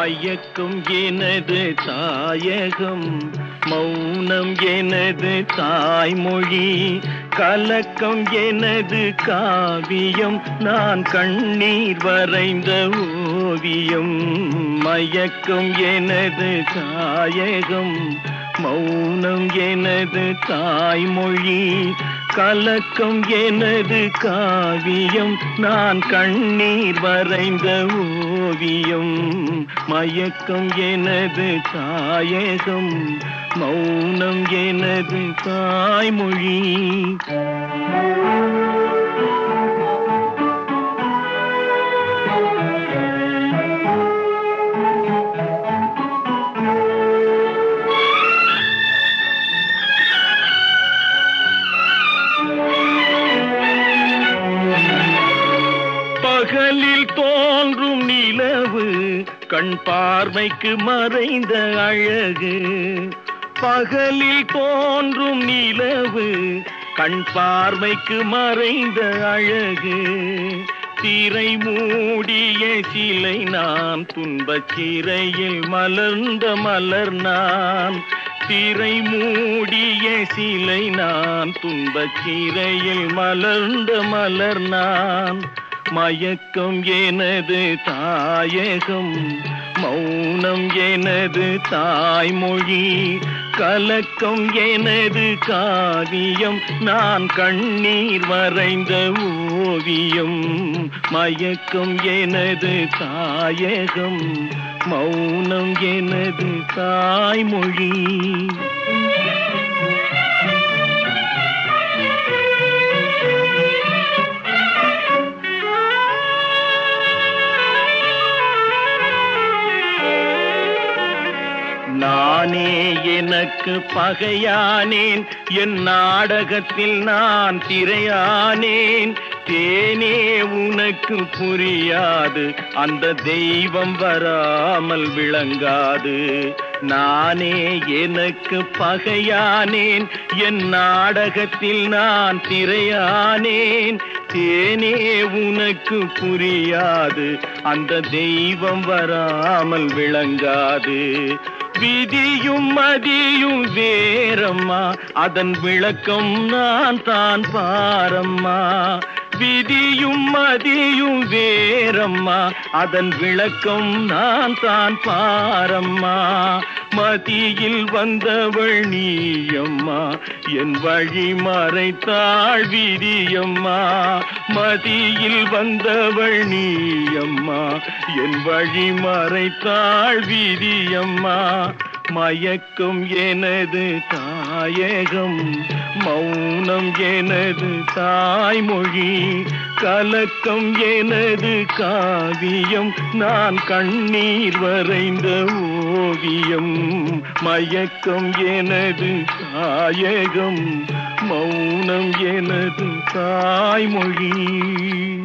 மயக்கும் எனது தாயகம் மௌனம் எனது தாய்மொழி கலக்கம் எனது காவியம் நான் கண்ணீர் வரைந்த ஓவியம் மயக்கம் எனது தாயகம் மௌனம் எனது தாய்மொழி கலக்கம் எனது காவியம் நான் கண்ணீர் வரைந்த ஓவியம் மயக்கம் எனது தாயகம் மௌனம் எனது தாய்மொழி பகலில் தோன்றும் நிலவு கண் பார்வைக்கு மறைந்த அழகு பகலில் தோன்றும் நிலவு கண் பார்வைக்கு மறைந்த அழகு திரை மூடிய சிலை நான் துன்பச் சிறையில் மலர்ந்த மலர் நான் திரை மூடிய சிலை நான் துன்பச் சிறையில் மலர்ந்த மலர் நான் மயக்கம் எனது தாயகம் மௌனம் எனது தாய்மொழி கலக்கம் எனது காவியம் நான் கண்ணீர் வரைந்த ஓவியம் மயக்கம் எனது தாயகம் மௌனம் எனது தாய்மொழி நானே எனக்கு பகையானேன் என் நாடகத்தில் நான் திரையானேன் தேனே உனக்கு புரியாது அந்த தெய்வம் வராமல் விளங்காது நானே எனக்கு பகையானேன் என் நாடகத்தில் நான் திரையானேன் தேனே உனக்கு புரியாது அந்த தெய்வம் வராமல் விளங்காது விதியும் மதியும் வேறம்மா அதன் விளக்கம் நான் தான் பாரம்மா விதியும் மதியும் வேறம்மா அதன் விளக்கம் நான் தான் பாரம்மா மதியில் வந்தவள் நீயம்மா என் வழி மறைத்தாள் விதியம்மா மதியில் வந்தவள் நீயம்மா என் வழி மறைத்தாள் விதியம்மா மயக்கம் எனது தாயகம் மௌனம் எனது தாய்மொழி கலக்கம் எனது காவியம் நான் கண்ணீர் வரைந்த ஓவியம் மயக்கம் எனது தாயகம் மௌனம் எனது தாய்மொழி